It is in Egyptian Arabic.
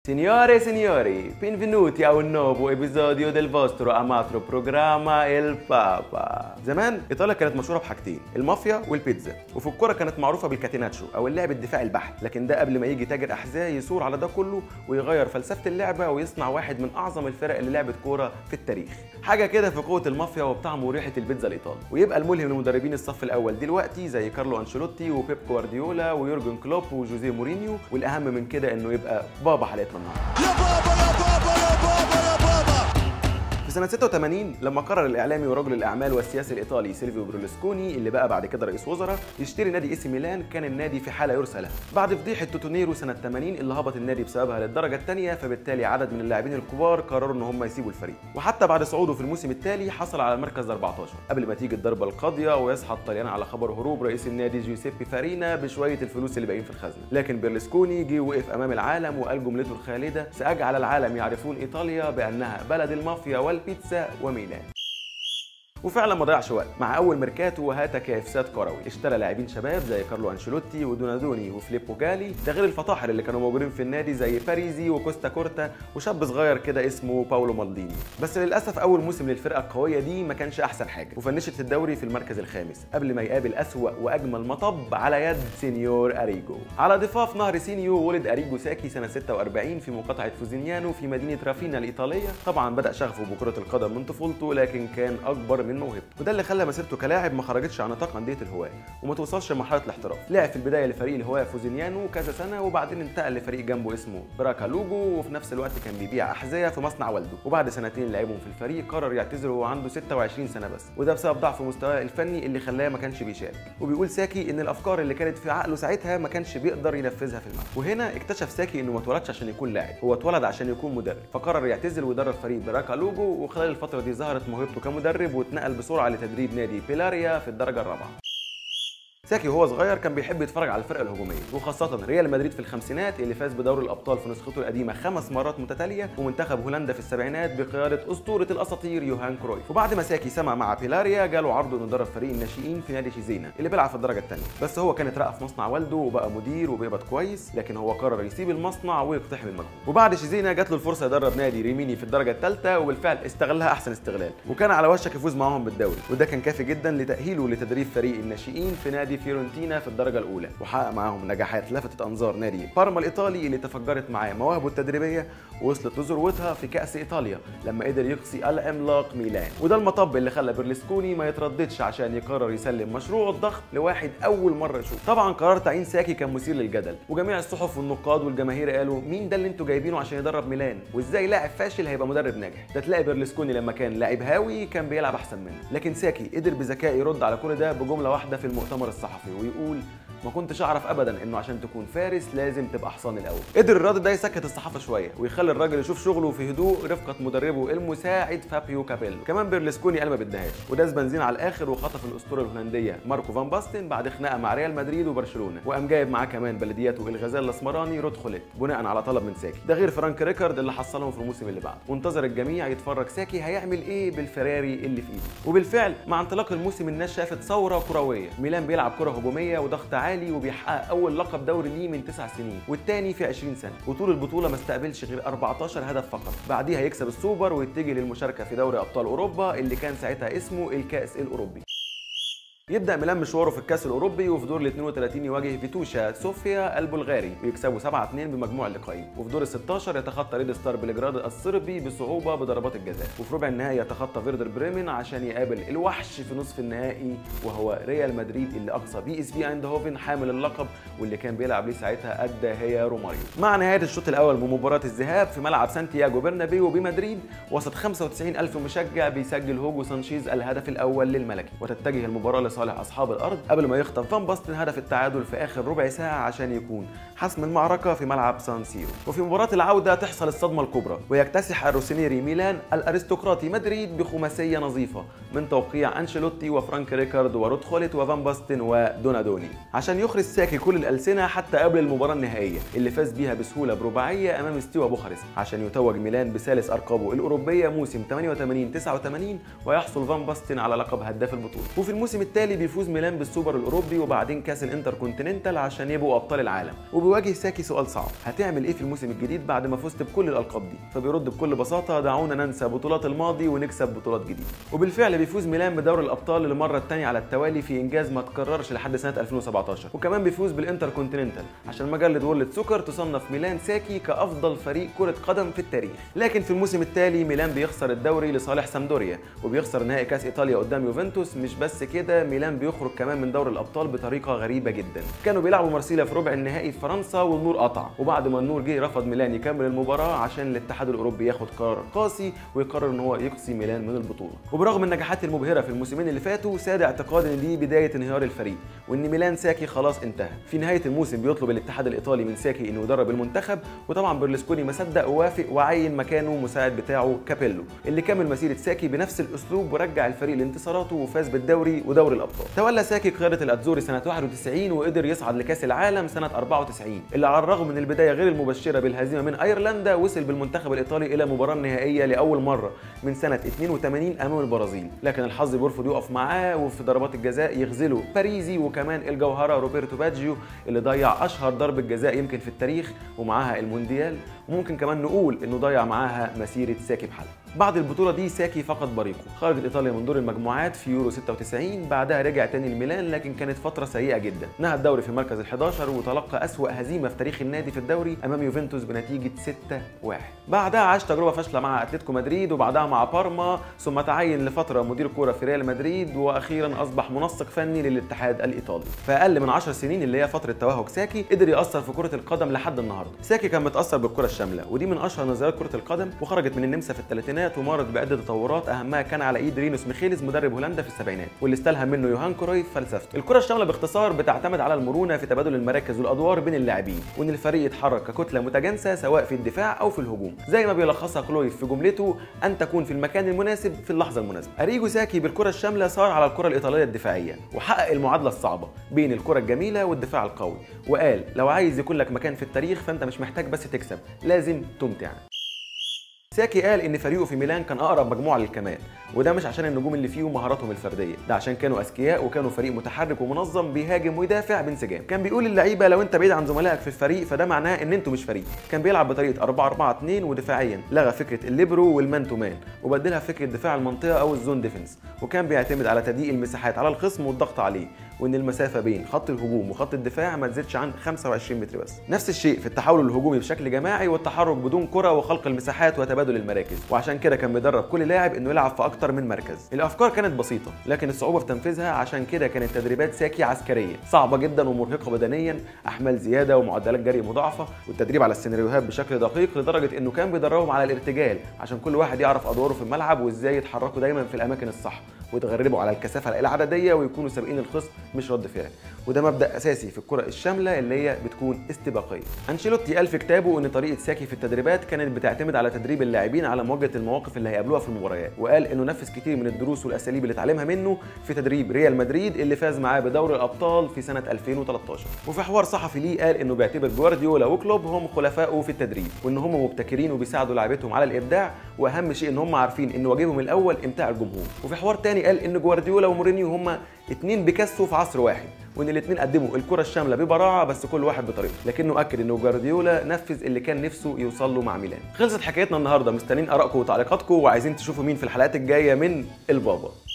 Signore e signori, benvenuti a un nuovo episodio del vostro amato programma Il Papa. زمان ايطاليا كانت مشهوره بحاجتين المافيا والبيتزا وفي الكوره كانت معروفه بالكاتيناتشو او اللعب الدفاعي البحت لكن ده قبل ما يجي تاجر احذيه يثور على ده كله ويغير فلسفه اللعبه ويصنع واحد من اعظم الفرق اللي لعبت كوره في التاريخ حاجه كده في قوه المافيا وبطعم وريحه البيتزا الايطالي ويبقى الملهم لمدربين الصف الاول دلوقتي زي كارلو انشيلوتي وبيب جوارديولا ويورجن كلوب وجوزيه مورينيو والاهم من كده انه يبقى بابا حلقتنا النهارده يا بابا يا بابا يا بابا يا بابا في سنة 86 لما قرر الإعلامي ورجل الأعمال والسياسي الإيطالي سيلفيو برلسكوني اللي بقى بعد كده رئيس وزراء يشتري نادي إي سي ميلان كان النادي في حالة يرثى لها بعد فضيحة توتونيرو سنة 80 اللي هبط النادي بسببها للدرجة الثانية فبالتالي عدد من اللاعبين الكبار قرروا إن هم يسيبوا الفريق وحتى بعد صعوده في الموسم التالي حصل على المركز 14 قبل ما تيجي الضربة القاضية ويصحى الطليان على خبر هروب رئيس النادي جوزيبي فارينا بشوية الفلوس اللي باقيين في الخزنة لكن برلسكوني جه وقف أمام العالم وقال جملته الخالدة سأجعل العالم يعرفون إيطاليا بأنها بلد المافيا والبيتزا وميلان وفعلا ما ضيعش وقت مع اول ميركاتو وهاتك افساد كروي اشترى لاعبين شباب زي كارلو انشيلوتي ودونادوني وفليبو جالي ده غير الفطاحل اللي كانوا موجودين في النادي زي باريزي وكوستا كورتا وشاب صغير كده اسمه باولو مالديني بس للاسف اول موسم للفرقه القويه دي ما كانش احسن حاجه وفنشت الدوري في المركز الخامس قبل ما يقابل اسوا واجمل مطب على يد سينيور اريجو على ضفاف نهر سينيو ولد اريجو ساكي سنه 46 في مقاطعه فوزينيانو في مدينه رافينا الايطاليه طبعا بدا شغفه بكره القدم من طفولته لكن كان اكبر من موهبته وده اللي خلى مسيرته كلاعب ما خرجتش عن نطاق انديه الهواه وما توصلش لمرحله الاحتراف لعب في البدايه لفريق الهواه فوزينيانو كذا سنه وبعدين انتقل لفريق جنبه اسمه براكا لوجو وفي نفس الوقت كان بيبيع احذيه في مصنع والده وبعد سنتين لعبهم في الفريق قرر يعتزل وهو عنده 26 سنه بس وده بسبب ضعف مستواه الفني اللي خلاه ما كانش بيشارك وبيقول ساكي ان الافكار اللي كانت في عقله ساعتها ما كانش بيقدر ينفذها في الملعب وهنا اكتشف ساكي انه ما اتولدش عشان يكون لاعب هو اتولد عشان يكون مدرب فقرر يعتزل ويدرب فريق براكا لوجو وخلال الفتره دي ظهرت موهبته كمدرب واتنقل بسرعه لتدريب نادي بيلاريا في الدرجه الرابعه ساكي وهو صغير كان بيحب يتفرج على الفرق الهجوميه وخاصه ريال مدريد في الخمسينات اللي فاز بدوري الابطال في نسخته القديمه خمس مرات متتاليه ومنتخب هولندا في السبعينات بقياده اسطوره الاساطير يوهان كرويف وبعد ما ساكي سمع مع بيلاريا جاله عرض انه يدرب فريق الناشئين في نادي شيزينا اللي بيلعب في الدرجه الثانيه بس هو كان اترقى في مصنع والده وبقى مدير وبيقبض كويس لكن هو قرر يسيب المصنع ويقتحم المجهول وبعد شيزينا جات له الفرصه يدرب نادي ريميني في الدرجه الثالثه وبالفعل استغلها احسن استغلال وكان على وشك يفوز معاهم بالدوري وده كان كافي جدا لتاهيله لتدريب فريق الناشئين في نادي فيورنتينا في الدرجه الاولى وحقق معاهم نجاحات لفتت انظار نادي بارما الايطالي اللي تفجرت معاه مواهبه التدريبيه ووصلت لذروتها في كاس ايطاليا لما قدر يقصي العملاق ميلان وده المطب اللي خلى بيرلسكوني ما يترددش عشان يقرر يسلم مشروعه الضخم لواحد اول مره يشوف طبعا قرار تعيين ساكي كان مثير للجدل وجميع الصحف والنقاد والجماهير قالوا مين ده اللي انتوا جايبينه عشان يدرب ميلان وازاي لاعب فاشل هيبقى مدرب ناجح ده تلاقي بيرلسكوني لما كان لاعب هاوي كان بيلعب احسن منه لكن ساكي قدر بذكاء يرد على كل ده بجمله واحده في المؤتمر الصحفي ويقول ما كنتش اعرف ابدا انه عشان تكون فارس لازم تبقى حصان الاول قدر الراجل ده يسكت الصحافه شويه ويخلي الراجل يشوف شغله في هدوء رفقه مدربه المساعد فابيو كابيلو كمان بيرلسكوني قال ما بدهاش وداس بنزين على الاخر وخطف الاسطوره الهولنديه ماركو فان باستن بعد خناقه مع ريال مدريد وبرشلونه وقام جايب معاه كمان بلدياته الغزال الاسمراني رود خوليت بناء على طلب من ساكي ده غير فرانك ريكارد اللي حصلهم في الموسم اللي بعده وانتظر الجميع يتفرج ساكي هيعمل ايه بالفراري اللي في ايده وبالفعل مع انطلاق الموسم الناس شافت ثوره كرويه ميلان بيلعب كره هجوميه وضغط عالي وبيحقق اول لقب دوري ليه من 9 سنين والتاني في 20 سنه وطول البطوله ما استقبلش غير 14 هدف فقط بعديها يكسب السوبر ويتجه للمشاركه في دوري ابطال اوروبا اللي كان ساعتها اسمه الكاس الاوروبي يبدا ميلان مشواره في الكاس الاوروبي وفي دور ال 32 يواجه فيتوشا صوفيا البلغاري ويكسبوا 7 2 بمجموع اللقاءين وفي دور ال 16 يتخطى ريد ستار بلجراد الصربي بصعوبه بضربات الجزاء وفي ربع النهائي يتخطى فيردر بريمن عشان يقابل الوحش في نصف النهائي وهو ريال مدريد اللي اقصى بي اس في ايندهوفن حامل اللقب واللي كان بيلعب ليه ساعتها ادى هي روماريو مع نهايه الشوط الاول من مباراه الذهاب في ملعب سانتياغو برنابيو بمدريد وسط 95 الف مشجع بيسجل هوجو سانشيز الهدف الاول للملكي وتتجه المباراه لصالح اصحاب الارض قبل ما يخطف فان باستن هدف التعادل في اخر ربع ساعه عشان يكون حسم المعركه في ملعب سان سيرو وفي مباراه العوده تحصل الصدمه الكبرى ويكتسح الروسينيري ميلان الارستقراطي مدريد بخماسيه نظيفه من توقيع انشيلوتي وفرانك ريكارد ورود خولت وفان باستن ودونادوني عشان يخرج ساكي كل الالسنه حتى قبل المباراه النهائيه اللي فاز بيها بسهوله برباعيه امام ستيوا بوخارست عشان يتوج ميلان بثالث ارقامه الاوروبيه موسم 88 89 ويحصل فان باستن على لقب هداف البطوله وفي الموسم الثالث التالي بيفوز ميلان بالسوبر الاوروبي وبعدين كاس الانتر كونتيننتال عشان يبقوا ابطال العالم وبيواجه ساكي سؤال صعب هتعمل ايه في الموسم الجديد بعد ما فزت بكل الالقاب دي فبيرد بكل بساطه دعونا ننسى بطولات الماضي ونكسب بطولات جديده وبالفعل بيفوز ميلان بدوري الابطال للمره الثانيه على التوالي في انجاز ما تكررش لحد سنه 2017 وكمان بيفوز بالانتر كونتيننتال عشان مجله وورلد سوكر تصنف ميلان ساكي كافضل فريق كره قدم في التاريخ لكن في الموسم التالي ميلان بيخسر الدوري لصالح سامدوريا وبيخسر نهائي كاس ايطاليا قدام يوفنتوس مش بس كده ميلان بيخرج كمان من دوري الابطال بطريقه غريبه جدا كانوا بيلعبوا مارسيليا في ربع النهائي في فرنسا والنور قطع وبعد ما النور جه رفض ميلان يكمل المباراه عشان الاتحاد الاوروبي ياخد قرار قاسي ويقرر ان هو يقصي ميلان من البطوله وبرغم النجاحات المبهره في الموسمين اللي فاتوا ساد اعتقاد ان دي بدايه انهيار الفريق وان ميلان ساكي خلاص انتهى في نهايه الموسم بيطلب الاتحاد الايطالي من ساكي انه يدرب المنتخب وطبعا برلسكوني ما صدق ووافق وعين مكانه مساعد بتاعه كابيلو اللي كمل مسيره ساكي بنفس الاسلوب ورجع الفريق لانتصاراته وفاز بالدوري ودوري الابطال تولى ساكي قياده الاتزوري سنه 91 وقدر يصعد لكاس العالم سنه 94 اللي على الرغم من البدايه غير المبشره بالهزيمه من ايرلندا وصل بالمنتخب الايطالي الى مباراه نهائيه لاول مره من سنه 82 امام البرازيل لكن الحظ بيرفض يقف معاه وفي ضربات الجزاء يغزله باريزي وكمان الجوهره روبرتو باجيو اللي ضيع اشهر ضربه جزاء يمكن في التاريخ ومعاها المونديال وممكن كمان نقول انه ضيع معاها مسيره ساكي بحالها بعد البطوله دي ساكي فقد بريقه خرجت ايطاليا من دور المجموعات في يورو 96 بعدها رجع تاني الميلان لكن كانت فتره سيئه جدا نهى الدوري في المركز ال11 وتلقى اسوا هزيمه في تاريخ النادي في الدوري امام يوفنتوس بنتيجه 6-1 بعدها عاش تجربه فاشله مع اتلتيكو مدريد وبعدها مع بارما ثم تعين لفتره مدير كوره في ريال مدريد واخيرا اصبح منسق فني للاتحاد الايطالي في اقل من 10 سنين اللي هي فتره توهج ساكي قدر ياثر في كره القدم لحد النهارده ساكي كان متاثر بالكره الشامله ودي من اشهر نظريات كره القدم وخرجت من النمسا في الثلاثينات ومرت بعده تطورات اهمها كان على ايد رينوس ميخيلز مدرب هولندا في السبعينات واللي استلهم منه يوهان كرويف فلسفته الكره الشامله باختصار بتعتمد على المرونه في تبادل المراكز والادوار بين اللاعبين وان الفريق يتحرك ككتله متجانسه سواء في الدفاع او في الهجوم زي ما بيلخصها كلويف في جملته ان تكون في المكان المناسب في اللحظه المناسبه اريجو ساكي بالكره الشامله صار على الكره الايطاليه الدفاعيه وحقق المعادله الصعبه بين الكره الجميله والدفاع القوي وقال لو عايز يكون لك مكان في التاريخ فانت مش محتاج بس تكسب لازم تمتع ساكي قال ان فريقه في ميلان كان اقرب مجموعه للكمال وده مش عشان النجوم اللي فيه مهاراتهم الفرديه ده عشان كانوا اذكياء وكانوا فريق متحرك ومنظم بيهاجم ويدافع بانسجام كان بيقول للعيبه لو انت بعيد عن زملائك في الفريق فده معناه ان انتوا مش فريق كان بيلعب بطريقه 4 4 2 ودفاعيا لغى فكره الليبرو والمان تو مان وبدلها فكره دفاع المنطقه او الزون ديفنس وكان بيعتمد على تضييق المساحات على الخصم والضغط عليه وان المسافه بين خط الهجوم وخط الدفاع ما تزيدش عن 25 متر بس نفس الشيء في التحول الهجومي بشكل جماعي والتحرك بدون كره وخلق المساحات وتبادل المراكز وعشان كده كان بيدرب كل لاعب انه يلعب في اكتر من مركز الافكار كانت بسيطه لكن الصعوبه في تنفيذها عشان كده كانت تدريبات ساكي عسكريه صعبه جدا ومرهقه بدنيا احمال زياده ومعدلات جري مضاعفه والتدريب على السيناريوهات بشكل دقيق لدرجه انه كان بيدربهم على الارتجال عشان كل واحد يعرف ادواره في الملعب وازاي يتحركوا دايما في الاماكن الصح ويتغربوا على الكثافه العدديه ويكونوا سابقين الخصم مش رد فعل وده مبدا اساسي في الكره الشامله اللي هي بتكون استباقيه انشيلوتي قال في كتابه ان طريقه ساكي في التدريبات كانت بتعتمد على تدريب اللاعبين على مواجهه المواقف اللي هيقابلوها في المباريات وقال انه نفذ كتير من الدروس والاساليب اللي اتعلمها منه في تدريب ريال مدريد اللي فاز معاه بدوري الابطال في سنه 2013 وفي حوار صحفي ليه قال انه بيعتبر جوارديولا وكلوب هم خلفائه في التدريب وان هم مبتكرين وبيساعدوا لعيبتهم على الابداع واهم شيء ان هم عارفين ان واجبهم الاول امتاع الجمهور وفي حوار تاني قال ان جوارديولا ومورينيو هم اتنين بيكاسو في عصر واحد وان الاثنين قدموا الكره الشامله ببراعه بس كل واحد بطريقته لكنه اكد انه جوارديولا نفذ اللي كان نفسه يوصل له مع ميلان خلصت حكايتنا النهارده مستنيين ارائكم وتعليقاتكم وعايزين تشوفوا مين في الحلقات الجايه من البابا